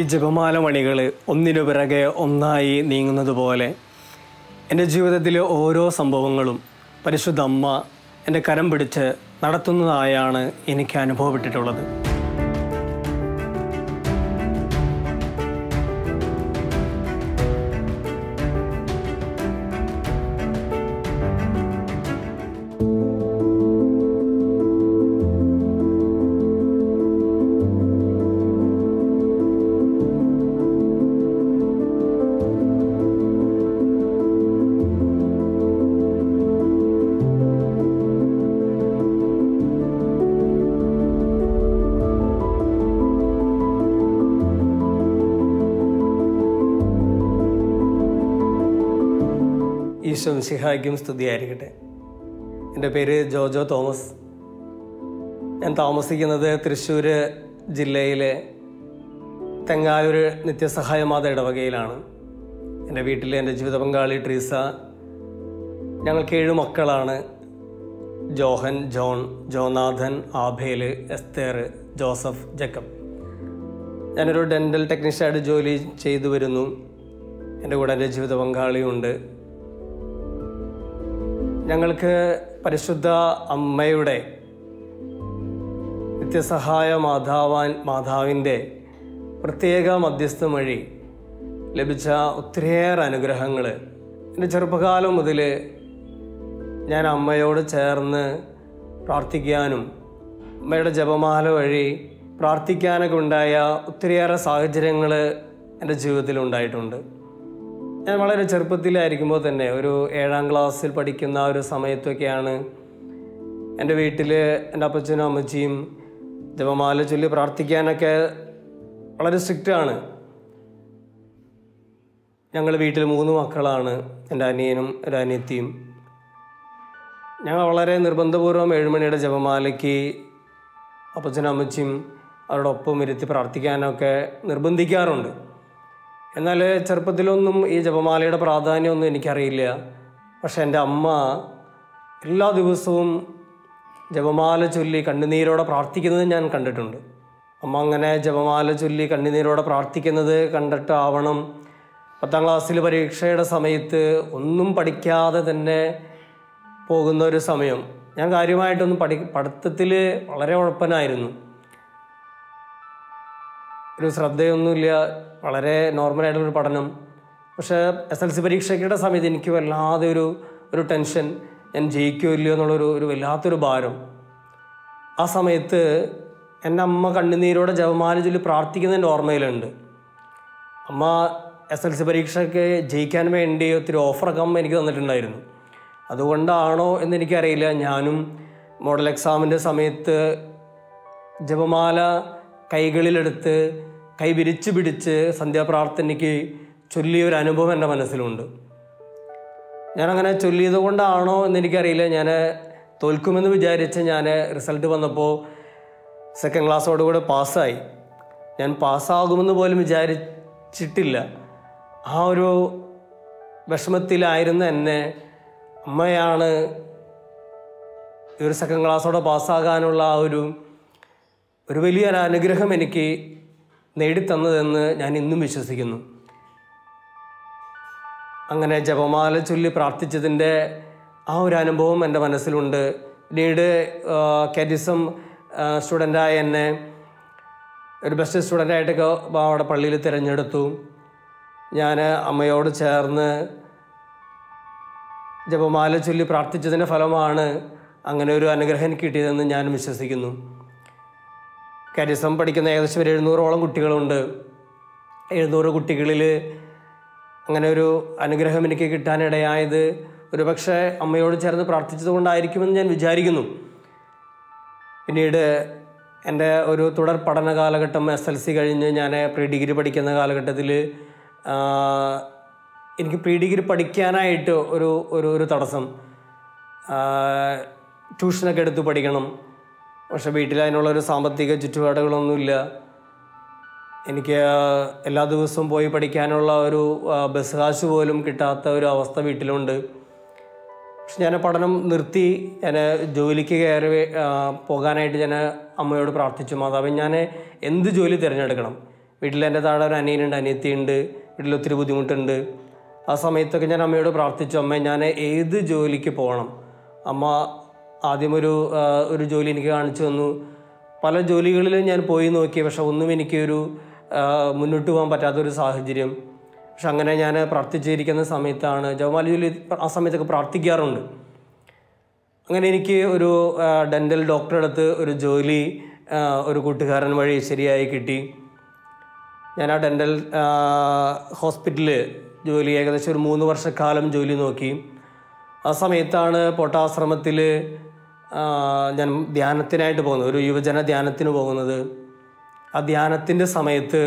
ജപമാല മണികൾ ഒന്നിനു പിറകെ ഒന്നായി നീങ്ങുന്നത് പോലെ എൻ്റെ ജീവിതത്തിലെ ഓരോ സംഭവങ്ങളും പരിശുദ്ധ അമ്മ എൻ്റെ കരം പിടിച്ച് നടത്തുന്നതായാണ് എനിക്ക് അനുഭവപ്പെട്ടിട്ടുള്ളത് ഈശോ സിഹായ്ക്കും സ്തുതിയായിരിക്കട്ടെ എൻ്റെ പേര് ജോജോ തോമസ് ഞാൻ താമസിക്കുന്നത് തൃശ്ശൂർ ജില്ലയിലെ തെങ്ങായൂർ നിത്യസഹായ മാത ഇടവകയിലാണ് എൻ്റെ വീട്ടിലെ എൻ്റെ ജീവിത പങ്കാളി ട്രീസ ഞങ്ങൾക്ക് ഏഴ് മക്കളാണ് Johan John Jonathan Abel Esther Joseph Jacob ഞാനൊരു ഡെൻ്റൽ ടെക്നീഷ്യനായിട്ട് ജോലി ചെയ്തു വരുന്നു എൻ്റെ കൂടെ എൻ്റെ ജീവിത പങ്കാളിയുണ്ട് ഞങ്ങൾക്ക് പരിശുദ്ധ അമ്മയുടെ നിത്യസഹായ മാതാവാൻ മാതാവിൻ്റെ പ്രത്യേക മധ്യസ്ഥം വഴി ലഭിച്ച ഒത്തിരിയേറെ അനുഗ്രഹങ്ങൾ എൻ്റെ ചെറുപ്പകാലം മുതൽ ഞാൻ അമ്മയോട് ചേർന്ന് പ്രാർത്ഥിക്കാനും അമ്മയുടെ ജപമാല വഴി പ്രാർത്ഥിക്കാനൊക്കെ ഉണ്ടായ ഒത്തിരിയേറെ സാഹചര്യങ്ങൾ എൻ്റെ ജീവിതത്തിൽ ഉണ്ടായിട്ടുണ്ട് ഞാൻ വളരെ ചെറുപ്പത്തിലായിരിക്കുമ്പോൾ തന്നെ ഒരു ഏഴാം ക്ലാസ്സിൽ പഠിക്കുന്ന ആ ഒരു സമയത്തൊക്കെയാണ് എൻ്റെ വീട്ടിൽ എൻ്റെ അപ്പച്ചനും അമ്മച്ചിയും ജപമാല ചൊല്ലി പ്രാർത്ഥിക്കാനൊക്കെ വളരെ സ്ട്രിക്റ്റാണ് ഞങ്ങൾ വീട്ടിൽ മൂന്ന് മക്കളാണ് എൻ്റെ അനിയനും ഒരു അനിയത്തിയും ഞങ്ങൾ വളരെ നിർബന്ധപൂർവ്വം ഏഴുമണിയുടെ ജപമാലയ്ക്ക് അപ്പച്ചനും അമ്മച്ചിയും അവരുടെ ഒപ്പം ഇരുത്തി പ്രാർത്ഥിക്കാനൊക്കെ നിർബന്ധിക്കാറുണ്ട് എന്നാൽ ചെറുപ്പത്തിലൊന്നും ഈ ജപമാലയുടെ പ്രാധാന്യമൊന്നും എനിക്കറിയില്ല പക്ഷെ എൻ്റെ അമ്മ എല്ലാ ദിവസവും ജപമാല ചൊല്ലി കണ്ണുനീരോടെ പ്രാർത്ഥിക്കുന്നത് ഞാൻ കണ്ടിട്ടുണ്ട് അമ്മ അങ്ങനെ ജപമാല ചൊല്ലി കണ്ണുനീരോടെ പ്രാർത്ഥിക്കുന്നത് കണ്ടിട്ടാവണം പത്താം ക്ലാസ്സിൽ പരീക്ഷയുടെ സമയത്ത് ഒന്നും പഠിക്കാതെ തന്നെ പോകുന്ന ഒരു സമയം ഞാൻ കാര്യമായിട്ടൊന്നും പഠി പഠിത്തത്തിൽ വളരെ ഉഴപ്പനായിരുന്നു ഒരു ശ്രദ്ധയൊന്നുമില്ല വളരെ നോർമലായിട്ടുള്ളൊരു പഠനം പക്ഷേ എസ് എൽ സി പരീക്ഷയ്ക്കുടെ സമയത്ത് എനിക്ക് വല്ലാതെ ഒരു ഒരു ടെൻഷൻ ഞാൻ ജയിക്കുമോ ഇല്ലയോ എന്നുള്ളൊരു ഒരു വല്ലാത്തൊരു ഭാരം ആ സമയത്ത് എൻ്റെ അമ്മ കണ്ണുനീരോടെ ജപമാല ചൊല്ലി പ്രാർത്ഥിക്കുന്നതിൻ്റെ ഓർമ്മയിലുണ്ട് അമ്മ എസ് എൽ സി പരീക്ഷയ്ക്ക് ജയിക്കാൻ വേണ്ടി ഒത്തിരി ഓഫറൊക്കെ അമ്മ എനിക്ക് തന്നിട്ടുണ്ടായിരുന്നു അതുകൊണ്ടാണോ എന്നെനിക്കറിയില്ല ഞാനും മോഡൽ എക്സാമിൻ്റെ സമയത്ത് ജപമാല കൈകളിലെടുത്ത് കൈ വിരിച്ചു പിടിച്ച് സന്ധ്യാപ്രാർത്ഥനയ്ക്ക് ചൊല്ലിയ ഒരു അനുഭവം എൻ്റെ മനസ്സിലുണ്ട് ഞാനങ്ങനെ ചൊല്ലിയത് കൊണ്ടാണോ എന്നെനിക്കറിയില്ല ഞാൻ തോൽക്കുമെന്ന് വിചാരിച്ച് ഞാൻ റിസൾട്ട് വന്നപ്പോൾ സെക്കൻഡ് ക്ലാസ്സോടുകൂടെ പാസ്സായി ഞാൻ പാസ്സാകുമെന്ന് പോലും വിചാരിച്ചിട്ടില്ല ആ ഒരു വിഷമത്തിലായിരുന്ന എന്നെ അമ്മയാണ് ഈ ഒരു സെക്കൻഡ് ക്ലാസ്സോടെ പാസ്സാകാനുള്ള ആ ഒരു ഒരു വലിയൊരു അനുഗ്രഹം എനിക്ക് നേടിത്തന്നതെന്ന് ഞാൻ ഇന്നും വിശ്വസിക്കുന്നു അങ്ങനെ ജപമാല ചൊല്ലി പ്രാർത്ഥിച്ചതിൻ്റെ ആ ഒരു അനുഭവം എൻ്റെ മനസ്സിലുണ്ട് പിന്നീട് കാറ്റിസം സ്റ്റുഡൻ്റായ എന്നെ ഒരു ബെസ്റ്റ് സ്റ്റുഡൻ്റായിട്ടൊക്കെ അവിടെ പള്ളിയിൽ തിരഞ്ഞെടുത്തു ഞാൻ അമ്മയോട് ചേർന്ന് ജപമാല ചൊല്ലി പ്രാർത്ഥിച്ചതിൻ്റെ ഫലമാണ് അങ്ങനെ ഒരു അനുഗ്രഹം കിട്ടിയതെന്ന് ഞാൻ വിശ്വസിക്കുന്നു കാരിസം പഠിക്കുന്ന ഏകദേശം ഒരു എഴുന്നൂറോളം കുട്ടികളുണ്ട് എഴുന്നൂറ് കുട്ടികളിൽ അങ്ങനെ ഒരു അനുഗ്രഹം എനിക്ക് കിട്ടാനിടയായത് ഒരു പക്ഷേ അമ്മയോട് ചേർന്ന് പ്രാർത്ഥിച്ചത് കൊണ്ടായിരിക്കുമെന്ന് ഞാൻ വിചാരിക്കുന്നു പിന്നീട് എൻ്റെ ഒരു തുടർ പഠന കാലഘട്ടം എസ് എൽ സി കഴിഞ്ഞ് ഞാൻ പ്രീ ഡിഗ്രി പഠിക്കുന്ന കാലഘട്ടത്തിൽ എനിക്ക് പ്രീ ഡിഗ്രി പഠിക്കാനായിട്ട് ഒരു ഒരു ഒരു തടസ്സം ട്യൂഷനൊക്കെ എടുത്ത് പഠിക്കണം പക്ഷെ വീട്ടിൽ അതിനുള്ളൊരു സാമ്പത്തിക ചുറ്റുപാടുകളൊന്നുമില്ല എനിക്ക് എല്ലാ ദിവസവും പോയി പഠിക്കാനുള്ള ഒരു ബസ് കാശ് പോലും കിട്ടാത്ത ഒരു അവസ്ഥ വീട്ടിലുണ്ട് പക്ഷെ ഞാൻ പഠനം നിർത്തി ഞാൻ ജോലിക്ക് കയറി ആ, പോകാനായിട്ട് ഞാൻ അമ്മയോട് പ്രാർത്ഥിച്ചു മാതാവ് ഞാൻ എന്ത് ജോലി തിരഞ്ഞെടുക്കണം വീട്ടിൽ എൻ്റെ താഴെ ഒരു അനിയനുണ്ട് അനിയത്തിയുണ്ട് വീട്ടിൽ ഒത്തിരി ബുദ്ധിമുട്ടുണ്ട് ആ സമയത്തൊക്കെ ഞാൻ അമ്മയോട് പ്രാർത്ഥിച്ചു അമ്മ ഞാൻ ഏത് ജോലിക്ക് പോകണം അമ്മ ആദ്യം ഒരു ആ, ഒരു ജോലി എനിക്ക് കാണിച്ചു തന്നു പല ജോലികളിലും ഞാൻ പോയി നോക്കി പക്ഷെ ഒന്നും എനിക്കൊരു ആ, മുന്നോട്ട് പോകാൻ പറ്റാത്തൊരു സാഹചര്യം പക്ഷെ അങ്ങനെ ഞാൻ പ്രാർത്ഥിച്ചിരിക്കുന്ന സമയത്താണ് ജവമാല ജോലി ആ സമയത്തൊക്കെ പ്രാർത്ഥിക്കാറുണ്ട് അങ്ങനെ എനിക്ക് ഒരു ഡെൻ്റൽ ഡോക്ടറെ അടുത്ത് ഒരു ജോലി ആ, ഒരു കൂട്ടുകാരൻ വഴി ശരിയായി കിട്ടി ഞാൻ ആ ഡെൻ്റൽ ഹോസ്പിറ്റലിൽ ജോലി ഏകദേശം ഒരു മൂന്ന് വർഷക്കാലം ജോലി നോക്കി ആ സമയത്താണ് പൊട്ടാശ്രമത്തിൽ ഞാൻ ധ്യാനത്തിനായിട്ട് പോകുന്നത് ഒരു യുവജന ധ്യാനത്തിന് പോകുന്നത് ആ ധ്യാനത്തിൻ്റെ സമയത്ത്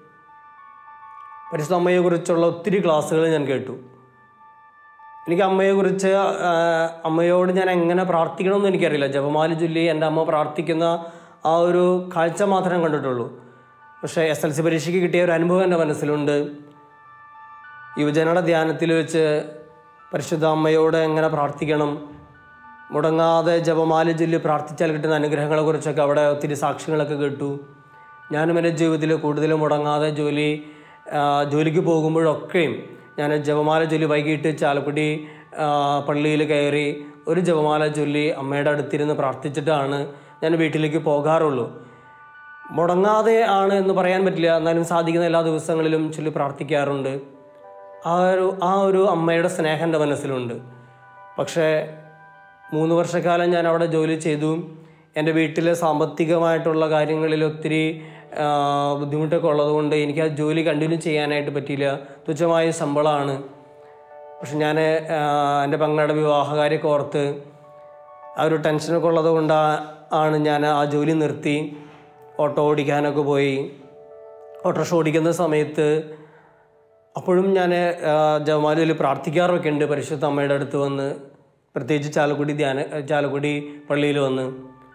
പരിശുദ്ധ അമ്മയെക്കുറിച്ചുള്ള ഒത്തിരി ക്ലാസ്സുകൾ ഞാൻ കേട്ടു എനിക്ക് അമ്മയെക്കുറിച്ച് ആ, അമ്മയോട് ഞാൻ എങ്ങനെ പ്രാർത്ഥിക്കണമെന്ന് എനിക്കറിയില്ല ജപമാല ചൊല്ലി എൻ്റെ അമ്മ പ്രാർത്ഥിക്കുന്ന ആ ഒരു കാഴ്ച മാത്രമേ കണ്ടിട്ടുള്ളൂ പക്ഷേ എസ് എൽ സി പരീക്ഷയ്ക്ക് കിട്ടിയ ഒരു അനുഭവം എൻ്റെ മനസ്സിലുണ്ട് യുവജനയുടെ ധ്യാനത്തിൽ വെച്ച് പരിശുദ്ധ അമ്മയോട് എങ്ങനെ പ്രാർത്ഥിക്കണം മുടങ്ങാതെ ജപമാല ചൊല്ലി പ്രാർത്ഥിച്ചാൽ കിട്ടുന്ന അനുഗ്രഹങ്ങളെക്കുറിച്ചൊക്കെ അവിടെ ഒത്തിരി സാക്ഷ്യങ്ങളൊക്കെ കേട്ടു ഞാനും എൻ്റെ ജീവിതത്തിൽ കൂടുതൽ മുടങ്ങാതെ ജോലി ആ, ജോലിക്ക് പോകുമ്പോഴൊക്കെയും ഞാൻ ജപമാല ചൊല്ലി വൈകിട്ട് ചാലക്കുടി പള്ളിയിൽ കയറി ഒരു ജപമാല ചൊല്ലി അമ്മയുടെ അടുത്തിരുന്ന് പ്രാർത്ഥിച്ചിട്ടാണ് ഞാൻ വീട്ടിലേക്ക് പോകാറുള്ളൂ മുടങ്ങാതെ ആണ് എന്ന് പറയാൻ പറ്റില്ല എന്നാലും സാധിക്കുന്ന എല്ലാ ദിവസങ്ങളിലും ചൊല്ലി പ്രാർത്ഥിക്കാറുണ്ട് ആ ഒരു ആ ഒരു അമ്മയുടെ സ്നേഹം എൻ്റെ മനസ്സിലുണ്ട് പക്ഷേ മൂന്ന് വർഷക്കാലം ഞാൻ അവിടെ ജോലി ചെയ്തു എൻ്റെ വീട്ടിലെ സാമ്പത്തികമായിട്ടുള്ള കാര്യങ്ങളിൽ ഒത്തിരി ആ, ബുദ്ധിമുട്ടൊക്കെ ഉള്ളതുകൊണ്ട് എനിക്ക് ആ ജോലി കണ്ടിന്യൂ ചെയ്യാനായിട്ട് പറ്റിയില്ല തുച്ഛമായ ശമ്പളമാണ് പക്ഷെ ഞാൻ എൻ്റെ പെങ്ങളുടെ വിവാഹകാര്യമൊക്കെ ഓർത്ത് ആ ഒരു ടെൻഷനൊക്കെ ഉള്ളത് കൊണ്ട് ആണ് ഞാൻ ആ ജോലി നിർത്തി ഓട്ടോ ഓടിക്കാനൊക്കെ പോയി ഓട്ടോറിക്ഷ ഓടിക്കുന്ന സമയത്ത് അപ്പോഴും ഞാൻ ജമാലിൽ പ്രാർത്ഥിക്കാറൊക്കെ ഉണ്ട് പരിശുദ്ധ അമ്മയുടെ അടുത്ത് വന്ന് പ്രത്യേകിച്ച് ചാലക്കുടി ധ്യാന ചാലക്കുടി പള്ളിയിൽ വന്ന്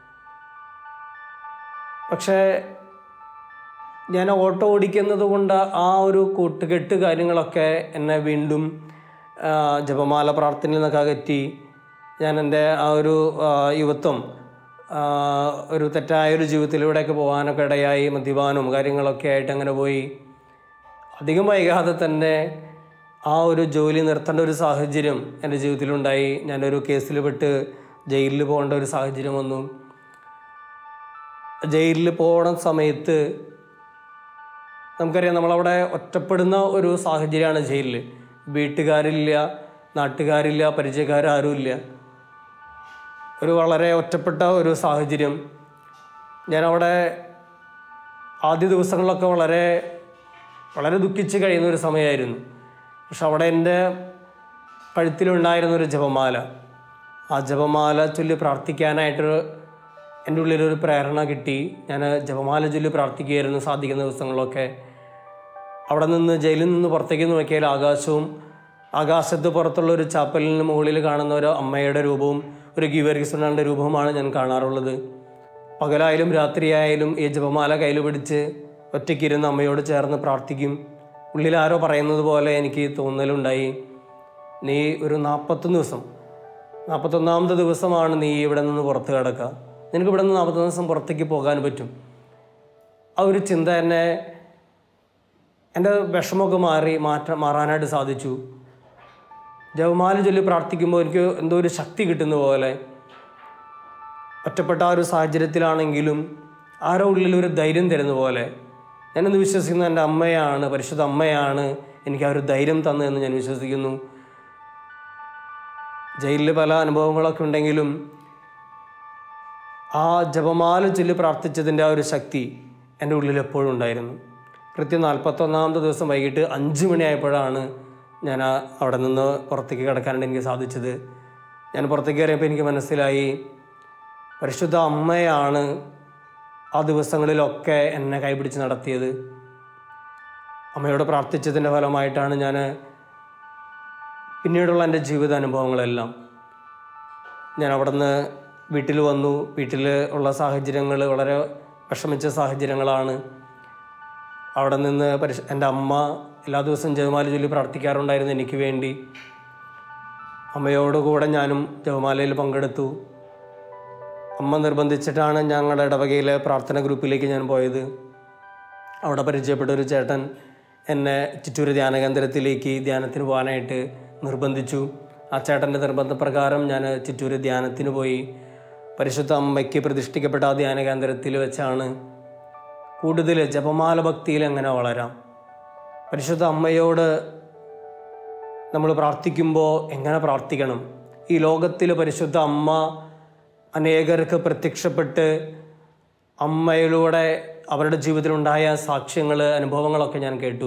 പക്ഷേ ഞാൻ ഓട്ടോ ഓടിക്കുന്നത് കൊണ്ട് ആ ഒരു കൂട്ടുകെട്ട് കാര്യങ്ങളൊക്കെ എന്നെ വീണ്ടും ആ, ജപമാല പ്രാർത്ഥനയിൽ നിന്നൊക്കെ അകറ്റി ഞാൻ എൻ്റെ ആ ഒരു ആ, യുവത്വം ആ, ഒരു തെറ്റായ ഒരു ജീവിതത്തിലൂടെയൊക്കെ പോകാനൊക്കെ ഇടയായി മദ്യപാനവും കാര്യങ്ങളൊക്കെ ആയിട്ട് അങ്ങനെ പോയി അധികം വൈകാതെ തന്നെ ആ ഒരു ജോലി നിർത്തേണ്ട ഒരു സാഹചര്യം എൻ്റെ ജീവിതത്തിലുണ്ടായി ഞാനൊരു കേസിൽ പെട്ട് ജയിലിൽ പോകേണ്ട ഒരു സാഹചര്യം വന്നു ജയിലിൽ പോകണ സമയത്ത് നമുക്കറിയാം നമ്മളവിടെ ഒറ്റപ്പെടുന്ന ഒരു സാഹചര്യമാണ് ജയിലിൽ വീട്ടുകാരില്ല നാട്ടുകാരില്ല പരിചയക്കാരും ഇല്ല ഒരു വളരെ ഒറ്റപ്പെട്ട ഒരു സാഹചര്യം ഞാനവിടെ ആദ്യ ദിവസങ്ങളിലൊക്കെ വളരെ വളരെ ദുഃഖിച്ച് കഴിയുന്ന ഒരു സമയമായിരുന്നു പക്ഷെ അവിടെ എൻ്റെ കഴുത്തിലുണ്ടായിരുന്ന ഒരു ജപമാല ആ ജപമാല ചൊല്ലി പ്രാർത്ഥിക്കാനായിട്ട് എൻ്റെ ഉള്ളിലൊരു പ്രേരണ കിട്ടി ഞാൻ ജപമാല ചൊല്ലി പ്രാർത്ഥിക്കുകയായിരുന്നു സാധിക്കുന്ന ദിവസങ്ങളിലൊക്കെ അവിടെ നിന്ന് ജയിലിൽ നിന്ന് പുറത്തേക്ക് നോക്കിയാൽ ആകാശവും ആകാശത്ത് പുറത്തുള്ള ഒരു ചാപ്പലിന് മുകളിൽ കാണുന്ന ഒരു അമ്മയുടെ രൂപവും ഒരു ഗീവർഗിസുണ്ണാൻ്റെ രൂപവുമാണ് ഞാൻ കാണാറുള്ളത് പകലായാലും രാത്രിയായാലും ഈ ജപമാല കയ്യിൽ പിടിച്ച് ഒറ്റയ്ക്കിരുന്ന് അമ്മയോട് ചേർന്ന് പ്രാർത്ഥിക്കും ഉള്ളിൽ ആരോ പറയുന്നത് പോലെ എനിക്ക് തോന്നലുണ്ടായി നീ ഒരു നാൽപ്പത്തൊന്ന് ദിവസം നാൽപ്പത്തൊന്നാമത്തെ ദിവസമാണ് നീ ഇവിടെ നിന്ന് പുറത്ത് കിടക്കുക നിനക്ക് ഇവിടെ നിന്ന് നാൽപ്പത്തൊന്ന് ദിവസം പുറത്തേക്ക് പോകാൻ പറ്റും ആ ഒരു ചിന്ത എന്നെ എൻ്റെ വിഷമമൊക്കെ മാറി മാറ്റ മാറാനായിട്ട് സാധിച്ചു ജവമാല ചൊല്ലി പ്രാർത്ഥിക്കുമ്പോൾ എനിക്ക് എന്തോ ഒരു ശക്തി കിട്ടുന്ന പോലെ ഒറ്റപ്പെട്ട ആ ഒരു സാഹചര്യത്തിലാണെങ്കിലും ആരോ ഉള്ളിൽ ഒരു ധൈര്യം തരുന്ന പോലെ ഞാനെന്ന് വിശ്വസിക്കുന്ന എൻ്റെ അമ്മയാണ് പരിശുദ്ധ അമ്മയാണ് എനിക്ക് ആ ഒരു ധൈര്യം തന്നതെന്ന് ഞാൻ വിശ്വസിക്കുന്നു ജയിലിൽ പല അനുഭവങ്ങളൊക്കെ ഉണ്ടെങ്കിലും ആ ജപമാല ചൊല്ലി പ്രാർത്ഥിച്ചതിൻ്റെ ആ ഒരു ശക്തി എൻ്റെ ഉള്ളിൽ എപ്പോഴും ഉണ്ടായിരുന്നു കൃത്യം നാൽപ്പത്തൊന്നാമത്തെ ദിവസം വൈകിട്ട് അഞ്ച് മണിയായപ്പോഴാണ് ഞാൻ ആ അവിടെ നിന്ന് പുറത്തേക്ക് കിടക്കാനായിട്ട് എനിക്ക് സാധിച്ചത് ഞാൻ പുറത്തേക്ക് കയറിയപ്പോൾ എനിക്ക് മനസ്സിലായി പരിശുദ്ധ അമ്മയാണ് ആ ദിവസങ്ങളിലൊക്കെ എന്നെ കൈപിടിച്ച് നടത്തിയത് അമ്മയോട് പ്രാർത്ഥിച്ചതിൻ്റെ ഫലമായിട്ടാണ് ഞാൻ പിന്നീടുള്ള എൻ്റെ ജീവിത അനുഭവങ്ങളെല്ലാം ഞാൻ അവിടെ നിന്ന് വീട്ടിൽ വന്നു വീട്ടിൽ ഉള്ള സാഹചര്യങ്ങൾ വളരെ വിഷമിച്ച സാഹചര്യങ്ങളാണ് അവിടെ നിന്ന് പരിശ എൻ്റെ അമ്മ എല്ലാ ദിവസവും ജപമാല ചൊല്ലി പ്രാർത്ഥിക്കാറുണ്ടായിരുന്നു എനിക്ക് വേണ്ടി അമ്മയോട് കൂടെ ഞാനും ജപമാലയിൽ പങ്കെടുത്തു അമ്മ നിർബന്ധിച്ചിട്ടാണ് ഞങ്ങളുടെ ഇടവകയിലെ പ്രാർത്ഥന ഗ്രൂപ്പിലേക്ക് ഞാൻ പോയത് അവിടെ പരിചയപ്പെട്ട ഒരു ചേട്ടൻ എന്നെ ചിറ്റൂർ ധ്യാന കേന്ദ്രത്തിലേക്ക് ധ്യാനത്തിന് പോകാനായിട്ട് നിർബന്ധിച്ചു ആ ചേട്ടൻ്റെ നിർബന്ധപ്രകാരം ഞാൻ ചിറ്റൂർ ധ്യാനത്തിന് പോയി പരിശുദ്ധ അമ്മയ്ക്ക് പ്രതിഷ്ഠിക്കപ്പെട്ട ആ ധ്യാന കേന്ദ്രത്തിൽ വെച്ചാണ് കൂടുതൽ ജപമാല ഭക്തിയിൽ എങ്ങനെ വളരാം പരിശുദ്ധ അമ്മയോട് നമ്മൾ പ്രാർത്ഥിക്കുമ്പോൾ എങ്ങനെ പ്രാർത്ഥിക്കണം ഈ ലോകത്തിൽ പരിശുദ്ധ അമ്മ അനേകർക്ക് പ്രത്യക്ഷപ്പെട്ട് അമ്മയിലൂടെ അവരുടെ ജീവിതത്തിലുണ്ടായ സാക്ഷ്യങ്ങൾ അനുഭവങ്ങളൊക്കെ ഞാൻ കേട്ടു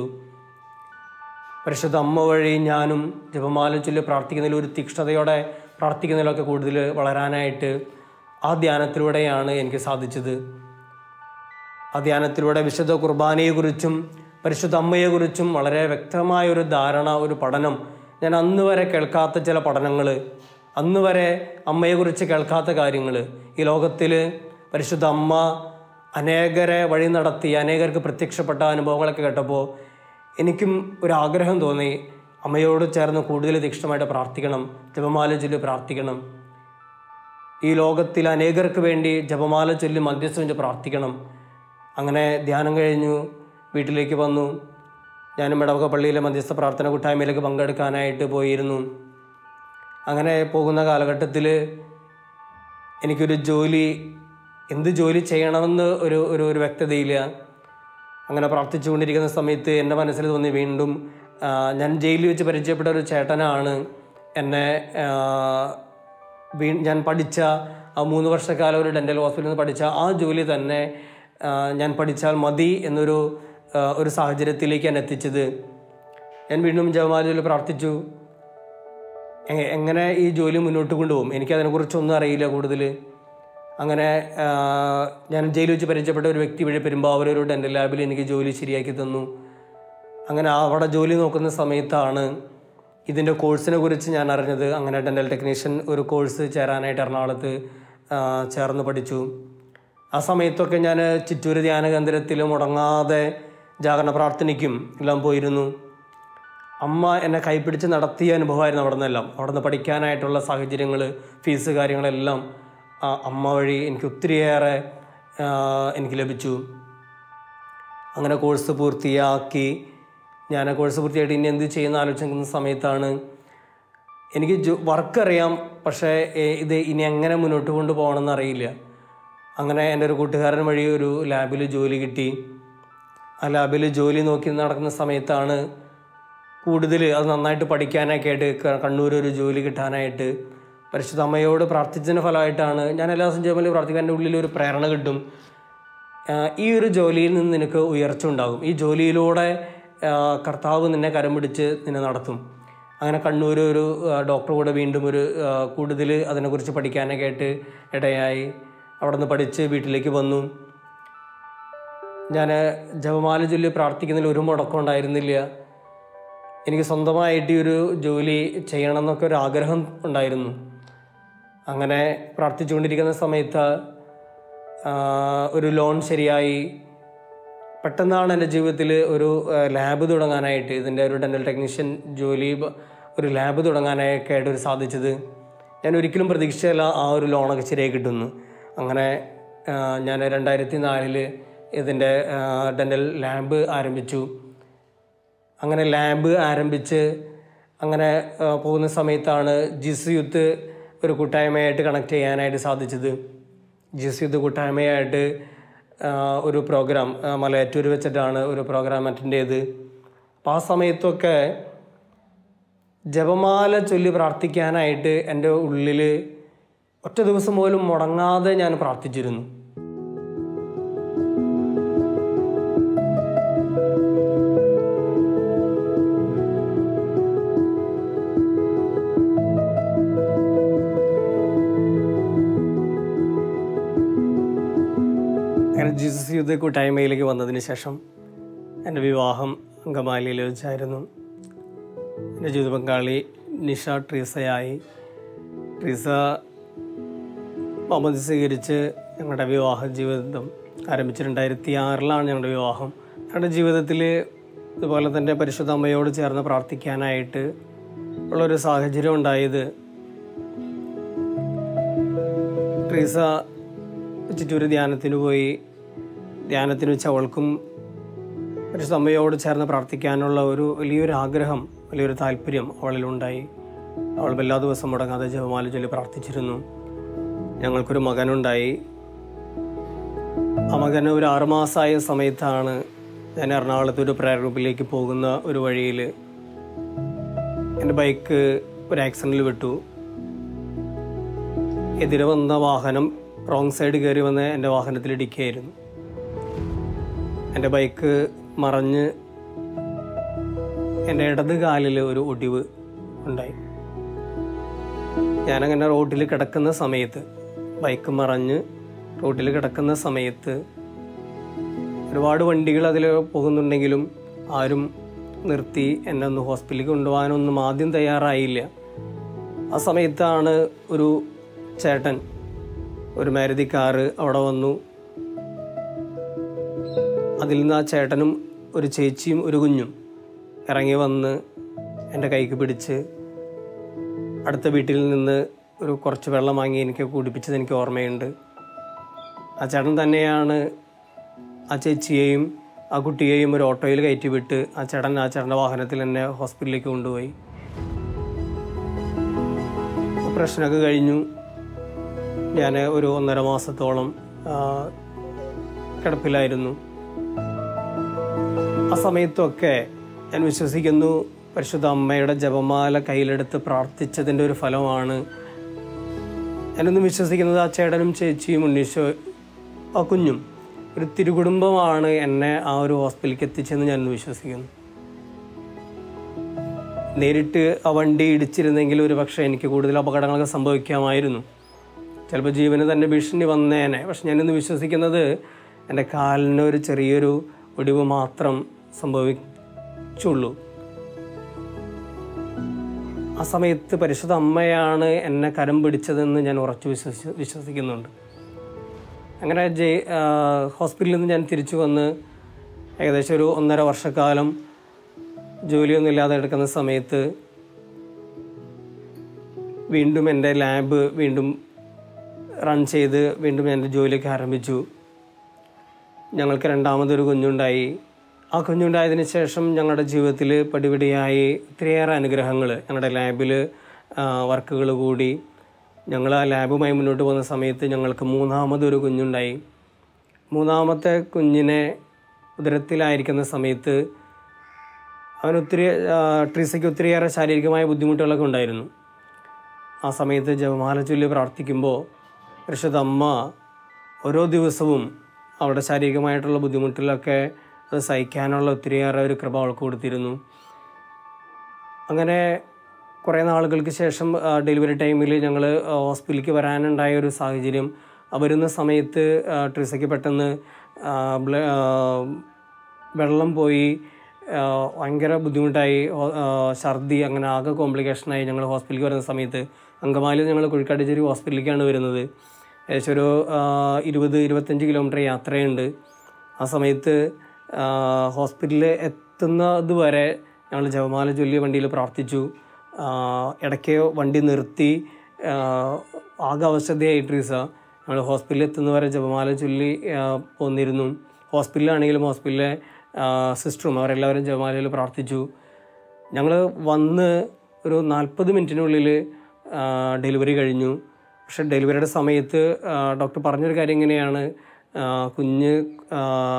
പരിശുദ്ധ അമ്മ വഴി ഞാനും ജപമാല ചൊല്ലി പ്രാർത്ഥിക്കുന്നതിൽ ഒരു തീക്ഷ്ണതയോടെ പ്രാർത്ഥിക്കുന്നതിലൊക്കെ കൂടുതൽ വളരാനായിട്ട് ആ ധ്യാനത്തിലൂടെയാണ് എനിക്ക് സാധിച്ചത് ആ ധ്യാനത്തിലൂടെ വിശുദ്ധ കുർബാനയെക്കുറിച്ചും പരിശുദ്ധ അമ്മയെക്കുറിച്ചും വളരെ വ്യക്തമായ ഒരു ധാരണ ഒരു പഠനം ഞാൻ അന്ന് വരെ കേൾക്കാത്ത ചില പഠനങ്ങൾ അന്ന് വരെ അമ്മയെക്കുറിച്ച് കേൾക്കാത്ത കാര്യങ്ങൾ ഈ ലോകത്തിൽ പരിശുദ്ധ അമ്മ അനേകരെ വഴി നടത്തി അനേകർക്ക് പ്രത്യക്ഷപ്പെട്ട അനുഭവങ്ങളൊക്കെ കേട്ടപ്പോൾ എനിക്കും ഒരു ആഗ്രഹം തോന്നി അമ്മയോട് ചേർന്ന് കൂടുതൽ തീക്ഷ്ണമായിട്ട് പ്രാർത്ഥിക്കണം ജപമാല ചൊല്ലി പ്രാർത്ഥിക്കണം ഈ ലോകത്തിൽ അനേകർക്ക് വേണ്ടി ജപമാല ചൊല്ലി മധ്യസ്ഥം വെച്ച് പ്രാർത്ഥിക്കണം അങ്ങനെ ധ്യാനം കഴിഞ്ഞു വീട്ടിലേക്ക് വന്നു ഞാനും ഇടവക പള്ളിയിലെ മധ്യസ്ഥ പ്രാർത്ഥന കൂട്ടായ്മയിലേക്ക് പങ്കെടുക്കാനായിട്ട് പോയിരുന്നു അങ്ങനെ പോകുന്ന കാലഘട്ടത്തിൽ എനിക്കൊരു ജോലി എന്ത് ജോലി ചെയ്യണമെന്ന് ഒരു ഒരു ഒരു വ്യക്തതയില്ല അങ്ങനെ പ്രാർത്ഥിച്ചുകൊണ്ടിരിക്കുന്ന സമയത്ത് എൻ്റെ മനസ്സിൽ തോന്നി വീണ്ടും ആ, ഞാൻ ജയിലിൽ വെച്ച് പരിചയപ്പെട്ട ഒരു ചേട്ടനാണ് എന്നെ ആ, വീ ഞാൻ പഠിച്ച ആ മൂന്ന് വർഷക്കാലം ഒരു ഡെൻ്റൽ ഹോസ്പിറ്റലിൽ നിന്ന് പഠിച്ച ആ ജോലി തന്നെ ആ, ഞാൻ പഠിച്ചാൽ മതി എന്നൊരു ആ, ഒരു സാഹചര്യത്തിലേക്ക് ഞാൻ എത്തിച്ചത് ഞാൻ വീണ്ടും ജവമാലയിൽ പ്രാർത്ഥിച്ചു എ- എങ്ങനെ ഈ ജോലി മുന്നോട്ട് കൊണ്ടുപോകും എനിക്കതിനെക്കുറിച്ചൊന്നും അറിയില്ല കൂടുതൽ അങ്ങനെ ആ, ഞാൻ ജയിലിൽ വെച്ച് പരിചയപ്പെട്ട ഒരു വ്യക്തി വഴി പെരുമ്പാവൂർ ഒരു ഡെൻ്റൽ ലാബിൽ എനിക്ക് ജോലി ശരിയാക്കി തന്നു അങ്ങനെ അവിടെ ജോലി നോക്കുന്ന സമയത്താണ് ഇതിൻ്റെ കോഴ്സിനെ കുറിച്ച് ഞാൻ അറിഞ്ഞത് അങ്ങനെ ഡെൻ്റൽ ടെക്നീഷ്യൻ ഒരു കോഴ്സ് ചേരാനായിട്ട് എറണാകുളത്ത് ആ, ചേർന്ന് പഠിച്ചു ആ സമയത്തൊക്കെ ഞാൻ ചിറ്റൂർ ധ്യാന കേന്ദ്രത്തിൽ മുടങ്ങാതെ ജാഗരണ പ്രാർത്ഥനയ്ക്കും എല്ലാം പോയിരുന്നു അമ്മ എന്നെ കൈപ്പിടിച്ച് നടത്തിയ അനുഭവമായിരുന്നു അവിടെ നിന്നെല്ലാം അവിടെ നിന്ന് പഠിക്കാനായിട്ടുള്ള സാഹചര്യങ്ങൾ ഫീസ് കാര്യങ്ങളെല്ലാം ആ അമ്മ വഴി എനിക്ക് ഒത്തിരിയേറെ ആ, എനിക്ക് ലഭിച്ചു അങ്ങനെ കോഴ്സ് പൂർത്തിയാക്കി ഞാൻ ആ കോഴ്സ് പൂർത്തിയായിട്ട് ഇനി എന്ത് ചെയ്യുന്ന ആലോചിക്കുന്ന സമയത്താണ് എനിക്ക് ജോ വർക്ക് അറിയാം പക്ഷേ ഏ, ഇത് ഇനി എങ്ങനെ മുന്നോട്ട് കൊണ്ടുപോകണമെന്ന് അറിയില്ല അങ്ങനെ എൻ്റെ ഒരു കൂട്ടുകാരൻ വഴി ഒരു ലാബിൽ ജോലി കിട്ടി ആ ലാബിൽ ജോലി നോക്കി നടക്കുന്ന സമയത്താണ് കൂടുതൽ അത് നന്നായിട്ട് പഠിക്കാനൊക്കെ ആയിട്ട് ക- കണ്ണൂർ ഒരു ജോലി കിട്ടാനായിട്ട് പരിശുദ്ധ അമ്മയോട് പ്രാർത്ഥിച്ചതിന് ഫലമായിട്ടാണ് ഞാൻ എല്ലാ ദിവസവും ജോലി പ്രാർത്ഥിക്കാൻ എൻ്റെ ഉള്ളിൽ ഒരു പ്രേരണ കിട്ടും ആഹ് ഈ ഒരു ജോലിയിൽ നിന്ന് നിനക്ക് ഉയർച്ച ഉണ്ടാകും ഈ ജോലിയിലൂടെ ആഹ് കർത്താവ് നിന്നെ കരം പിടിച്ച് നിന്നെ നടത്തും അങ്ങനെ കണ്ണൂർ ഒരു ആഹ് ഡോക്ടർ കൂടെ വീണ്ടും ഒരു കൂടുതൽ അതിനെക്കുറിച്ച് പഠിക്കാനൊക്കെ ആയിട്ട് ഇടയായി അവിടെ നിന്ന് പഠിച്ച് വീട്ടിലേക്ക് വന്നു ഞാൻ ജപമാല ചൊല്ലി പ്രാർത്ഥിക്കുന്നതിൽ ഒരു മുടക്കം ഉണ്ടായിരുന്നില്ല എനിക്ക് സ്വന്തമായിട്ട് ഈ ഒരു ജോലി ചെയ്യണം എന്നൊക്കെ ഒരു ആഗ്രഹം ഉണ്ടായിരുന്നു അങ്ങനെ പ്രാർത്ഥിച്ചുകൊണ്ടിരിക്കുന്ന സമയത്ത് ആ, ഒരു ലോൺ ശരിയായി പെട്ടെന്നാണ് എൻ്റെ ജീവിതത്തിൽ ഒരു ലാബ് തുടങ്ങാനായിട്ട് ഇതിൻ്റെ ഒരു ഡെൻ്റൽ ടെക്നീഷ്യൻ ജോലി ബ- ഒരു ലാബ് തുടങ്ങാനായൊക്കെ ആയിട്ട് ഒരു സാധിച്ചത് ഞാൻ ഒരിക്കലും പ്രതീക്ഷിച്ചില്ല ആ ഒരു ലോണൊക്കെ ശരിയായി കിട്ടുന്നു അങ്ങനെ ആ, ഞാൻ രണ്ടായിരത്തി നാലില് ഇതിൻ്റെ ഡെൻ്റൽ ലാബ് ആരംഭിച്ചു അങ്ങനെ ലാബ് ആരംഭിച്ച് അങ്ങനെ ആ, പോകുന്ന സമയത്താണ് ജിസ് യൂത്ത് ഒരു കൂട്ടായ്മയായിട്ട് കണക്ട് ചെയ്യാനായിട്ട് സാധിച്ചത് ജിസ് യൂത്ത് കൂട്ടായ്മയായിട്ട് ആ, ഒരു പ്രോഗ്രാം ആ, മലയാറ്റൂർ വെച്ചിട്ടാണ് ഒരു പ്രോഗ്രാം അറ്റൻഡ് ചെയ്ത് അപ്പം ആ സമയത്തൊക്കെ ജപമാല ചൊല്ലി പ്രാർത്ഥിക്കാനായിട്ട് എൻ്റെ ഉള്ളിൽ ഒറ്റ ദിവസം പോലും മുടങ്ങാതെ ഞാൻ പ്രാർത്ഥിച്ചിരുന്നു അങ്ങനെ ജീസസ് യൂത്ത് കൂട്ടായ്മയിലേക്ക് വന്നതിന് ശേഷം എൻ്റെ വിവാഹം അങ്കമാലിയിൽ വെച്ചായിരുന്നു എൻ്റെ ജീവിത പങ്കാളി നിഷ ട്രീസയായി ട്രീസ മുഹമ്മദ് സ്വീകരിച്ച് ഞങ്ങളുടെ വിവാഹ ജീവിതം ആരംഭിച്ച് രണ്ടായിരത്തി ആറിലാണ് ഞങ്ങളുടെ വിവാഹം ഞങ്ങളുടെ ജീവിതത്തിൽ ഇതുപോലെ തന്നെ പരിശുദ്ധ അമ്മയോട് ചേർന്ന് പ്രാർത്ഥിക്കാനായിട്ട് ഉള്ളൊരു സാഹചര്യം ഉണ്ടായത് ട്രീസ ചിറ്റൂർ ധ്യാനത്തിന് പോയി ധ്യാനത്തിന് വെച്ച് അവൾക്കും പരിശുദ്ധ അമ്മയോട് ചേർന്ന് പ്രാർത്ഥിക്കാനുള്ള ഒരു വലിയൊരു ആഗ്രഹം വലിയൊരു താല്പര്യം അവളിലുണ്ടായി അവൾ എല്ലാ ദിവസം മുടങ്ങാതെ ജപമാല ചൊല്ലി പ്രാർത്ഥിച്ചിരുന്നു ഞങ്ങൾക്കൊരു മകനുണ്ടായി ആ മകന് ഒരു ആറുമാസമായ സമയത്താണ് ഞാൻ എറണാകുളത്ത് ഒരു പ്രയർ ഗ്രൂപ്പിലേക്ക് പോകുന്ന ഒരു വഴിയിൽ എൻ്റെ ബൈക്ക് ഒരു ആക്സിഡൻറ്റിൽ വിട്ടു എതിരെ വന്ന വാഹനം റോങ് സൈഡ് കയറി വന്ന് എൻ്റെ വാഹനത്തിൽ ഇടിക്കുകയായിരുന്നു എൻ്റെ ബൈക്ക് മറഞ്ഞ് എൻ്റെ ഇടത് കാലിൽ ഒരു ഒടിവ് ഉണ്ടായി ഞാനങ്ങനെ റോഡിൽ കിടക്കുന്ന സമയത്ത് ബൈക്ക് മറഞ്ഞ് റോഡിൽ കിടക്കുന്ന സമയത്ത് ഒരുപാട് വണ്ടികൾ അതിൽ പോകുന്നുണ്ടെങ്കിലും ആരും നിർത്തി എന്നെ ഒന്ന് ഹോസ്പിറ്റലിൽ കൊണ്ടുപോകാനൊന്നും ആദ്യം തയ്യാറായില്ല ആ സമയത്താണ് ഒരു ചേട്ടൻ ഒരു മാരുതി കാറ് അവിടെ വന്നു അതിൽ നിന്ന് ആ ചേട്ടനും ഒരു ചേച്ചിയും ഒരു കുഞ്ഞും ഇറങ്ങി വന്ന് എൻ്റെ കൈക്ക് പിടിച്ച് അടുത്ത വീട്ടിൽ നിന്ന് ഒരു കുറച്ച് വെള്ളം വാങ്ങി എനിക്ക് കുടിപ്പിച്ചത് എനിക്ക് ഓർമ്മയുണ്ട് ആ ചേട്ടൻ തന്നെയാണ് ആ ചേച്ചിയെയും ആ കുട്ടിയെയും ഒരു ഓട്ടോയിൽ കയറ്റി വിട്ട് ആ ചേട്ടൻ ആ ചേട്ടൻ്റെ വാഹനത്തിൽ എന്നെ ഹോസ്പിറ്റലിലേക്ക് കൊണ്ടുപോയി ഓപ്പറേഷനൊക്കെ കഴിഞ്ഞു ഞാൻ ഒരു ഒന്നര മാസത്തോളം ആ, കിടപ്പിലായിരുന്നു ആ സമയത്തൊക്കെ ഞാൻ വിശ്വസിക്കുന്നു പരിശുദ്ധ അമ്മയുടെ ജപമാല കയ്യിലെടുത്ത് പ്രാർത്ഥിച്ചതിൻ്റെ ഒരു ഫലമാണ് ഞാനൊന്നും വിശ്വസിക്കുന്നത് ആ ചേട്ടനും ചേച്ചിയും ഉണ്ണീശോ ആ കുഞ്ഞും ഒരു തിരുകുടുംബമാണ് എന്നെ ആ ഒരു ഹോസ്പിറ്റലിലേക്ക് എത്തിച്ചെന്ന് ഞാൻ വിശ്വസിക്കുന്നു നേരിട്ട് ആ വണ്ടി ഇടിച്ചിരുന്നെങ്കിൽ ഒരു പക്ഷേ എനിക്ക് കൂടുതൽ അപകടങ്ങളൊക്കെ സംഭവിക്കാമായിരുന്നു ചിലപ്പോൾ ജീവന് തന്നെ ഭീഷണി വന്നേനെ പക്ഷെ ഞാനിന്ന് വിശ്വസിക്കുന്നത് എൻ്റെ കാലിന് ഒരു ചെറിയൊരു ഒടിവ് മാത്രം സംഭവിച്ചുള്ളൂ ആ സമയത്ത് പരിശുദ്ധ അമ്മയാണ് എന്നെ കരം പിടിച്ചതെന്ന് ഞാൻ ഉറച്ചു വിശ്വസി വിശ്വസിക്കുന്നുണ്ട് അങ്ങനെ ജയ് ആ, ഹോസ്പിറ്റലിൽ നിന്ന് ഞാൻ തിരിച്ചു വന്ന് ഏകദേശം ഒരു ഒന്നര വർഷക്കാലം ജോലിയൊന്നും ഇല്ലാതെ എടുക്കുന്ന സമയത്ത് വീണ്ടും എൻ്റെ ലാബ് വീണ്ടും റൺ ചെയ്ത് വീണ്ടും എൻ്റെ ജോലിയൊക്കെ ആരംഭിച്ചു ഞങ്ങൾക്ക് രണ്ടാമതൊരു കുഞ്ഞുണ്ടായി ആ കുഞ്ഞുണ്ടായതിന് ശേഷം ഞങ്ങളുടെ ജീവിതത്തിൽ പടിപടിയായി ഒത്തിരിയേറെ അനുഗ്രഹങ്ങൾ ഞങ്ങളുടെ ലാബിൽ വർക്കുകൾ കൂടി ഞങ്ങൾ ആ ലാബുമായി മുന്നോട്ട് പോകുന്ന സമയത്ത് ഞങ്ങൾക്ക് മൂന്നാമതൊരു കുഞ്ഞുണ്ടായി മൂന്നാമത്തെ കുഞ്ഞിനെ ഉദരത്തിലായിരിക്കുന്ന സമയത്ത് അവന് ഒത്തിരി ആ, ട്രീസയ്ക്ക് ഒത്തിരിയേറെ ശാരീരികമായ ബുദ്ധിമുട്ടുകളൊക്കെ ഉണ്ടായിരുന്നു ആ സമയത്ത് ജപമാല ചൊല്ലി പ്രാർത്ഥിക്കുമ്പോൾ പരിശുദ്ധ അമ്മ ഓരോ ദിവസവും അവളുടെ ശാരീരികമായിട്ടുള്ള ബുദ്ധിമുട്ടിലൊക്കെ അത് സഹിക്കാനുള്ള ഒത്തിരിയേറെ ഒരു കൃപ അവൾക്ക് കൊടുത്തിരുന്നു അങ്ങനെ കുറേ നാളുകൾക്ക് ശേഷം ആ, ഡെലിവറി ടൈമിൽ ഞങ്ങൾ ഹോസ്പിറ്റലിലേക്ക് വരാനുണ്ടായ ഒരു സാഹചര്യം ആ വരുന്ന സമയത്ത് ആ, ട്രിസയ്ക്ക് പെട്ടെന്ന് ആ, ബ്ല- ആ, വെള്ളം പോയി ആ, ഭയങ്കര ബുദ്ധിമുട്ടായി ഹോ- ആ, ഛർദി അങ്ങനെ ആകെ കോംപ്ലിക്കേഷനായി ഞങ്ങൾ ഹോസ്പിറ്റലിലേക്ക് വരുന്ന സമയത്ത് അങ്കമാലിയിൽ ഞങ്ങൾ കുഴിക്കാട്ടുചേരി ഹോസ്പിറ്റലിലേക്കാണ് വരുന്നത് ഏകദേശം ഒരു ആ, ഇരുപത് ഇരുപത്തഞ്ച് കിലോമീറ്റർ യാത്രയുണ്ട് ആ സമയത്ത് ആ, ഹോസ്പിറ്റലിൽ എത്തുന്നത് വരെ ഞങ്ങൾ ജപമാല ചൊല്ലി വണ്ടിയിൽ പ്രാർത്ഥിച്ചു ആ, ഇടയ്ക്ക് വണ്ടി നിർത്തി ആ, ആകെ അവശതയായി ട്രീസ ഞങ്ങൾ ഹോസ്പിറ്റലിൽ എത്തുന്നവരെ ജപമാല ചൊല്ലി ആ, പോന്നിരുന്നു ഹോസ്പിറ്റലിലാണെങ്കിലും ഹോസ്പിറ്റലിലെ ആ, സിസ്റ്ററും അവരെല്ലാവരും ജപമാലയിൽ പ്രാർത്ഥിച്ചു ഞങ്ങൾ വന്ന് ഒരു നാൽപ്പത് മിനിറ്റിനുള്ളിൽ ഡെലിവറി കഴിഞ്ഞു പക്ഷെ ഡെലിവറിയുടെ സമയത്ത് ആ, ഡോക്ടർ പറഞ്ഞൊരു കാര്യം ഇങ്ങനെയാണ് ആ, കുഞ്ഞ് ആ,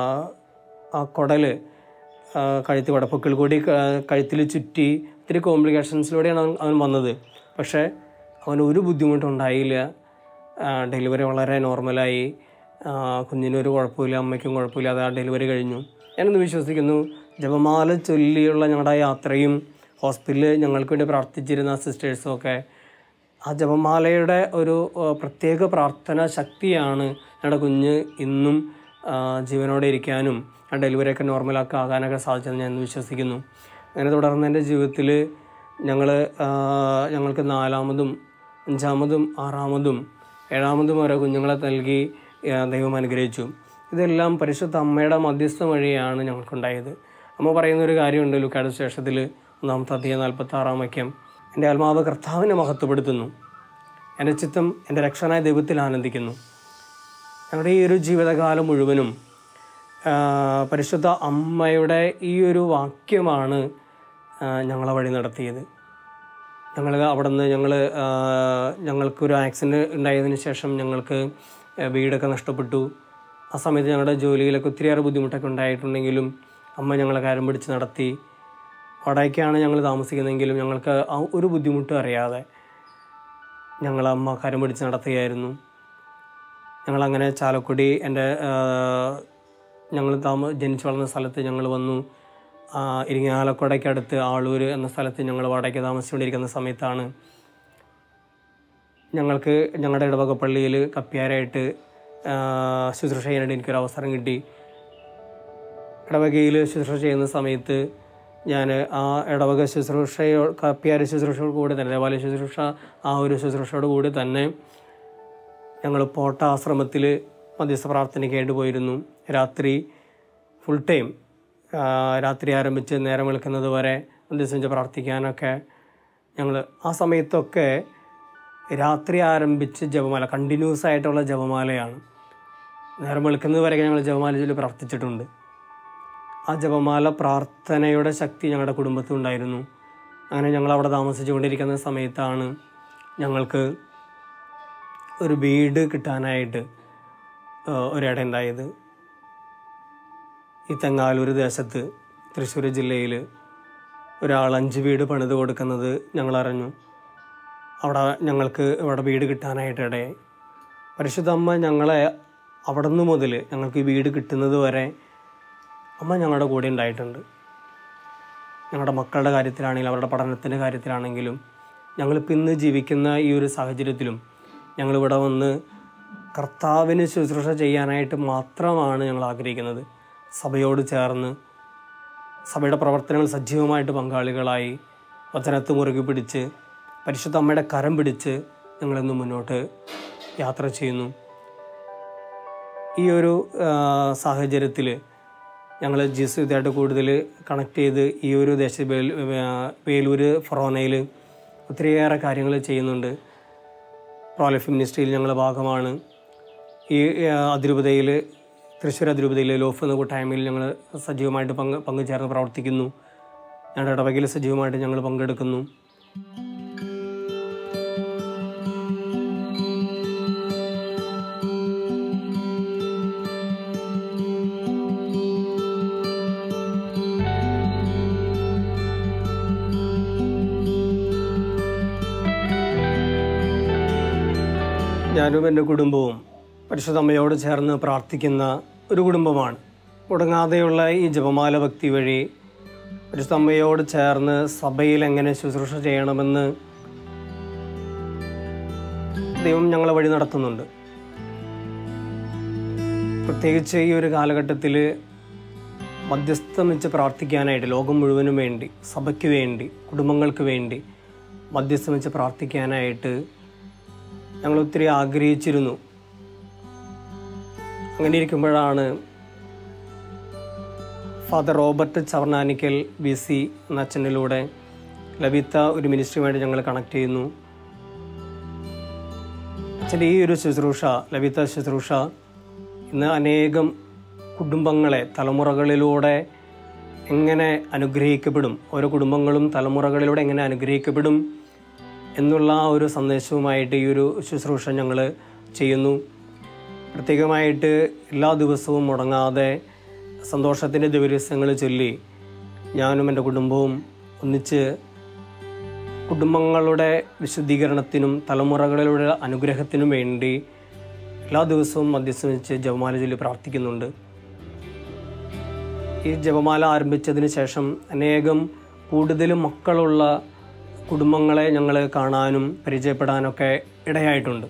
ആ കുടല് ആ, കഴുത്ത് വടപ്പൊക്കിൾ കൂടി കഴുത്തിൽ ചുറ്റി ഒത്തിരി കോംപ്ലിക്കേഷൻസിലൂടെയാണ് അവൻ അവൻ വന്നത് പക്ഷേ അവന് ഒരു ബുദ്ധിമുട്ടുണ്ടായില്ല ആ, ഡെലിവറി വളരെ നോർമലായി ആ, കുഞ്ഞിനൊരു കുഴപ്പമില്ല അമ്മയ്ക്കും കുഴപ്പമില്ലാതെ ആ ഡെലിവറി കഴിഞ്ഞു ഞാനൊന്ന് വിശ്വസിക്കുന്നു ജപമാല ചൊല്ലിയുള്ള ഞങ്ങളുടെ ആ യാത്രയും ഹോസ്പിറ്റലിൽ ഞങ്ങൾക്ക് വേണ്ടി പ്രാർത്ഥിച്ചിരുന്ന സിസ്റ്റേഴ്സും ഒക്കെ ആ ജപമാലയുടെ ഒരു ആ, പ്രത്യേക പ്രാർത്ഥന ശക്തിയാണ് ഞങ്ങളുടെ കുഞ്ഞ് ഇന്നും ആ, ജീവനോടെ ഇരിക്കാനും ആ ഡെലിവറിയൊക്കെ നോർമലാക്കി ആകാനൊക്കെ സാധിച്ചതെന്ന് ഞാൻ വിശ്വസിക്കുന്നു അങ്ങനെ തുടർന്ന് എൻ്റെ ജീവിതത്തിൽ ഞങ്ങൾ ഞങ്ങൾക്ക് നാലാമതും അഞ്ചാമതും ആറാമതും ഏഴാമതും ഓരോ കുഞ്ഞുങ്ങളെ നൽകി ആ, ദൈവം അനുഗ്രഹിച്ചു ഇതെല്ലാം പരിശുദ്ധ അമ്മയുടെ മധ്യസ്ഥം വഴിയാണ് ഞങ്ങൾക്കുണ്ടായത് അമ്മ പറയുന്ന ഒരു കാര്യമുണ്ട് ലുക്കാട് ശേഷത്തിൽ ഒന്നാമത്തെ അധികം നാൽപ്പത്തി ആറാം വാക്യം എൻ്റെ ആത്മാവ് കർത്താവിനെ മഹത്വപ്പെടുത്തുന്നു എൻ്റെ ചിത്തം എൻ്റെ രക്ഷനായ ദൈവത്തിൽ ആനന്ദിക്കുന്നു ഞങ്ങളുടെ ഈ ഒരു ജീവിതകാലം മുഴുവനും ആ, പരിശുദ്ധ അമ്മയുടെ ഈ ഒരു വാക്യമാണ് ആ, ഞങ്ങളെ വഴി നടത്തിയത് ഞങ്ങൾ അവിടെ നിന്ന് ഞങ്ങൾ ഞങ്ങൾക്കൊരു ആക്സിഡൻറ്റ് ഉണ്ടായതിന് ശേഷം ഞങ്ങൾക്ക് വീടൊക്കെ നഷ്ടപ്പെട്ടു ആ സമയത്ത് ഞങ്ങളുടെ ജോലിയിലൊക്കെ ഒത്തിരിയേറെ ബുദ്ധിമുട്ടൊക്കെ ഉണ്ടായിട്ടുണ്ടെങ്കിലും അമ്മ ഞങ്ങളെ കാര്യം പിടിച്ച് നടത്തി വാടകയ്ക്കാണ് ഞങ്ങൾ താമസിക്കുന്നതെങ്കിലും ഞങ്ങൾക്ക് ആ ഒരു ബുദ്ധിമുട്ടും അറിയാതെ ഞങ്ങൾ അമ്മ കാര്യം പിടിച്ച് നടത്തുകയായിരുന്നു ഞങ്ങളങ്ങനെ ചാലക്കുടി എൻ്റെ ഞങ്ങൾ താമ ജനിച്ചു വളർന്ന സ്ഥലത്ത് ഞങ്ങൾ വന്നു ആ, ഇരിങ്ങാലക്കുടയ്ക്കടുത്ത് ആളൂർ എന്ന സ്ഥലത്ത് ഞങ്ങൾ വാടകയ്ക്ക് താമസിച്ചുകൊണ്ടിരിക്കുന്ന സമയത്താണ് ഞങ്ങൾക്ക് ഞങ്ങളുടെ ഇടവക പള്ളിയിൽ കപ്പ്യാരായിട്ട് ആ, ശുശ്രൂഷ ചെയ്യാനായിട്ട് എനിക്കൊരു അവസരം കിട്ടി ഇടവകയിൽ ശുശ്രൂഷ ചെയ്യുന്ന സമയത്ത് ഞാൻ ആ ഇടവക ശുശ്രൂഷയോ കപ്പ്യാര ശുശ്രൂഷയോട് കൂടി തന്നെ ദേവാലയ ശുശ്രൂഷ ആ ഒരു ശുശ്രൂഷയോട് കൂടി തന്നെ ഞങ്ങൾ പോട്ട ആശ്രമത്തിൽ മധ്യസ്ഥ പ്രാർത്ഥനയ്ക്കായിട്ട് പോയിരുന്നു രാത്രി ഫുൾ ടൈം ആ, രാത്രി ആരംഭിച്ച് നേരം വെളുക്കുന്നത് വരെ മധ്യസ്ഥ പ്രാർത്ഥിക്കാനൊക്കെ ഞങ്ങൾ ആ സമയത്തൊക്കെ രാത്രി ആരംഭിച്ച് ജപമാല കണ്ടിന്യൂസ് ആയിട്ടുള്ള ജപമാലയാണ് നേരം വെളുക്കുന്നത് വരെ ഞങ്ങൾ ജപമാല ചൊല്ലി പ്രാർത്ഥിച്ചിട്ടുണ്ട് ആ ജപമാല പ്രാർത്ഥനയുടെ ശക്തി ഞങ്ങളുടെ കുടുംബത്തിലുണ്ടായിരുന്നു അങ്ങനെ ഞങ്ങൾ അവിടെ താമസിച്ചുകൊണ്ടിരിക്കുന്ന സമയത്താണ് ഞങ്ങൾക്ക് ഒരു വീട് കിട്ടാനായിട്ട് ആ, ഒരിട ഉണ്ടായത് ഈ തെങ്ങാലൂർ ദേശത്ത് തൃശ്ശൂർ ജില്ലയിൽ ഒരാൾ അഞ്ച് വീട് പണിത് കൊടുക്കുന്നത് ഞങ്ങൾ അറിഞ്ഞു അവിടെ ഞങ്ങൾക്ക് ഇവിടെ വീട് കിട്ടാനായിട്ട് ഇടയായി പരിശുദ്ധ അമ്മ ഞങ്ങളെ അവിടെ നിന്ന് മുതൽ ഞങ്ങൾക്ക് ഈ വീട് കിട്ടുന്നത് വരെ അമ്മ ഞങ്ങളുടെ കൂടെ ഉണ്ടായിട്ടുണ്ട് ഞങ്ങളുടെ മക്കളുടെ കാര്യത്തിലാണെങ്കിലും അവരുടെ പഠനത്തിൻ്റെ കാര്യത്തിലാണെങ്കിലും ഞങ്ങളിപ്പോൾ ഇന്ന് ജീവിക്കുന്ന ഈ ഒരു സാഹചര്യത്തിലും ഞങ്ങളിവിടെ വന്ന് കർത്താവിന് ശുശ്രൂഷ ചെയ്യാനായിട്ട് മാത്രമാണ് ഞങ്ങൾ ആഗ്രഹിക്കുന്നത് സഭയോട് ചേർന്ന് സഭയുടെ പ്രവർത്തനങ്ങൾ സജീവമായിട്ട് പങ്കാളികളായി വചനത്ത് മുറുകെ പിടിച്ച് പരിശുദ്ധ അമ്മയുടെ കരം പിടിച്ച് ഞങ്ങളിന്ന് മുന്നോട്ട് യാത്ര ചെയ്യുന്നു ഈ ഒരു സാഹചര്യത്തിൽ ഞങ്ങൾ ജിസ് ഇതായിട്ട് കൂടുതൽ കണക്ട് ചെയ്ത് ഈ ഒരു ദേശ വേൽ- ആ, വേലൂര് ഫൊറോനയിൽ ഒത്തിരിയേറെ കാര്യങ്ങൾ ചെയ്യുന്നുണ്ട് പ്രോലഫ് മിനിസ്ട്രിയിൽ ഞങ്ങൾ ഭാഗമാണ് ഈ ആ, അതിരൂപതയിൽ തൃശ്ശൂർ അതിരൂപതയിൽ ലോഫ് എന്ന കൂട്ടായ്മയിൽ ഞങ്ങൾ സജീവമായിട്ട് പങ്ക് പങ്കുചേർന്ന് പ്രവർത്തിക്കുന്നു ഞങ്ങളുടെ ഇടവകയിൽ സജീവമായിട്ട് ഞങ്ങൾ പങ്കെടുക്കുന്നു ഞാനും എൻ്റെ കുടുംബവും പരിശുദ്ധ അമ്മയോട് ചേർന്ന് പ്രാർത്ഥിക്കുന്ന ഒരു കുടുംബമാണ് മുടങ്ങാതെയുള്ള ഈ ജപമാല ഭക്തി വഴി പരിശുദ്ധ അമ്മയോട് ചേർന്ന് സഭയിൽ എങ്ങനെ ശുശ്രൂഷ ചെയ്യണമെന്ന് ദൈവം ഞങ്ങളെ വഴി നടത്തുന്നുണ്ട് പ്രത്യേകിച്ച് ഈ ഒരു കാലഘട്ടത്തിൽ മധ്യസ്ഥം വെച്ച് പ്രാർത്ഥിക്കാനായിട്ട് ലോകം മുഴുവനും വേണ്ടി സഭയ്ക്ക് വേണ്ടി കുടുംബങ്ങൾക്ക് വേണ്ടി മധ്യസ്ഥം വെച്ച് പ്രാർത്ഥിക്കാനായിട്ട് ഞങ്ങൾ ഒത്തിരി ആഗ്രഹിച്ചിരുന്നു അങ്ങനെ ഇരിക്കുമ്പോഴാണ് father Robert Chavarnanickal B C എന്ന അച്ഛനിലൂടെ ലഭിത്ത ഒരു മിനിസ്ട്രിയുമായിട്ട് ഞങ്ങൾ കണക്ട് ചെയ്യുന്നു അച്ഛൻ്റെ ഈ ഒരു ശുശ്രൂഷ ലഭിത്ത ശുശ്രൂഷ ഇന്ന് അനേകം കുടുംബങ്ങളെ തലമുറകളിലൂടെ എങ്ങനെ അനുഗ്രഹിക്കപ്പെടും ഓരോ കുടുംബങ്ങളും തലമുറകളിലൂടെ എങ്ങനെ അനുഗ്രഹിക്കപ്പെടും എന്നുള്ള ആ ഒരു സന്ദേശവുമായിട്ട് ഈ ഒരു ശുശ്രൂഷ ഞങ്ങൾ ചെയ്യുന്നു പ്രത്യേകമായിട്ട് എല്ലാ ദിവസവും മുടങ്ങാതെ സന്തോഷത്തിൻ്റെ ദിവസങ്ങൾ ചൊല്ലി ഞാനും എൻ്റെ കുടുംബവും ഒന്നിച്ച് കുടുംബങ്ങളുടെ വിശുദ്ധീകരണത്തിനും തലമുറകളിലുള്ള അനുഗ്രഹത്തിനും വേണ്ടി എല്ലാ ദിവസവും മധ്യസ്ഥം വെച്ച് ജപമാല ചൊല്ലി പ്രാർത്ഥിക്കുന്നുണ്ട് ഈ ജപമാല ആരംഭിച്ചതിന് ശേഷം അനേകം കൂടുതൽ മക്കളുള്ള കുടുംബങ്ങളെ ഞങ്ങൾ കാണാനും പരിചയപ്പെടാനൊക്കെ ഇടയായിട്ടുണ്ട്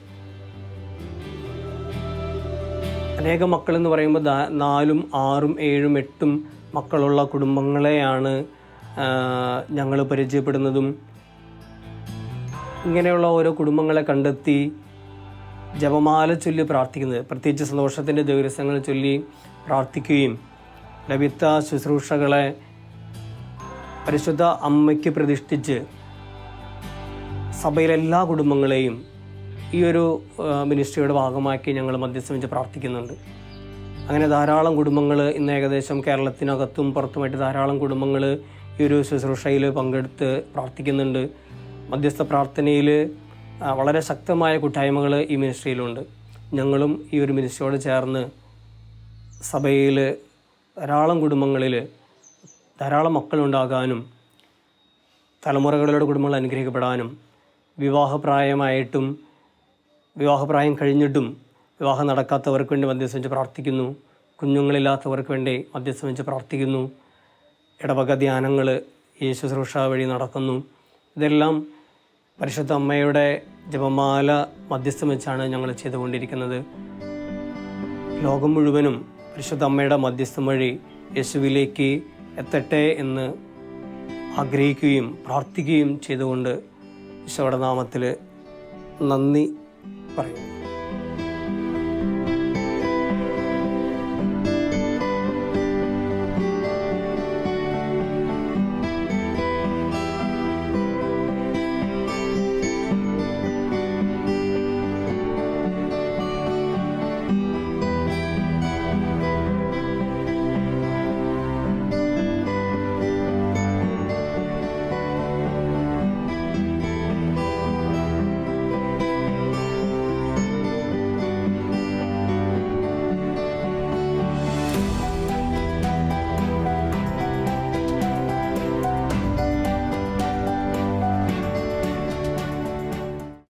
അനേകം മക്കൾ എന്ന് പറയുമ്പോൾ ദാ- നാലും ആറും ഏഴും എട്ടും മക്കളുള്ള കുടുംബങ്ങളെയാണ് ഞങ്ങൾ പരിചയപ്പെടുന്നതും ഇങ്ങനെയുള്ള ഓരോ കുടുംബങ്ങളെ കണ്ടെത്തി ജപമാല ചൊല്ലി പ്രാർത്ഥിക്കുന്നത് പ്രത്യേകിച്ച് സന്തോഷത്തിൻ്റെ ദിവസങ്ങൾ ചൊല്ലി പ്രാർത്ഥിക്കുകയും ലഭിത്ത ശുശ്രൂഷകളെ പരിശുദ്ധ അമ്മയ്ക്ക് പ്രതിഷ്ഠിച്ച് സഭയിലെ എല്ലാ കുടുംബങ്ങളെയും ഈ ഒരു ആ, മിനിസ്ട്രിയുടെ ഭാഗമാക്കി ഞങ്ങൾ മധ്യസ്ഥം വെച്ച് പ്രാർത്ഥിക്കുന്നുണ്ട് അങ്ങനെ ധാരാളം കുടുംബങ്ങൾ ഇന്ന് ഏകദേശം കേരളത്തിനകത്തും പുറത്തുമായിട്ട് ധാരാളം കുടുംബങ്ങൾ ഈ ഒരു ശുശ്രൂഷയിൽ പങ്കെടുത്ത് പ്രാർത്ഥിക്കുന്നുണ്ട് മധ്യസ്ഥ പ്രാർത്ഥനയിൽ ആ, വളരെ ശക്തമായ കൂട്ടായ്മകൾ ഈ മിനിസ്ട്രിയിലുണ്ട് ഞങ്ങളും ഈ ഒരു മിനിസ്ട്രിയോട് ചേർന്ന് സഭയിൽ ധാരാളം കുടുംബങ്ങളിൽ ധാരാളം മക്കളുണ്ടാകാനും തലമുറകളിലൂടെ കുടുംബങ്ങൾ അനുഗ്രഹിക്കപ്പെടാനും വിവാഹപ്രായമായിട്ടും വിവാഹപ്രായം കഴിഞ്ഞിട്ടും വിവാഹം നടക്കാത്തവർക്ക് വേണ്ടി മധ്യസ്ഥം വെച്ച് പ്രാർത്ഥിക്കുന്നു കുഞ്ഞുങ്ങളില്ലാത്തവർക്ക് വേണ്ടി മധ്യസ്ഥം വെച്ച് പ്രാർത്ഥിക്കുന്നു ഇടവക ധ്യാനങ്ങൾ ഈ ശുശ്രൂഷ വഴി നടക്കുന്നു ഇതെല്ലാം പരിശുദ്ധ അമ്മയുടെ ജപമാല മധ്യസ്ഥം വെച്ചാണ് ഞങ്ങൾ ചെയ്തുകൊണ്ടിരിക്കുന്നത് ലോകം മുഴുവനും പരിശുദ്ധ അമ്മയുടെ മധ്യസ്ഥം വഴി യേശുവിലേക്ക് എത്തട്ടെ എന്ന് ആഗ്രഹിക്കുകയും പ്രാർത്ഥിക്കുകയും ചെയ്തുകൊണ്ട് ഈശോയുടെ നാമത്തിൽ നന്ദി പറയുന്നു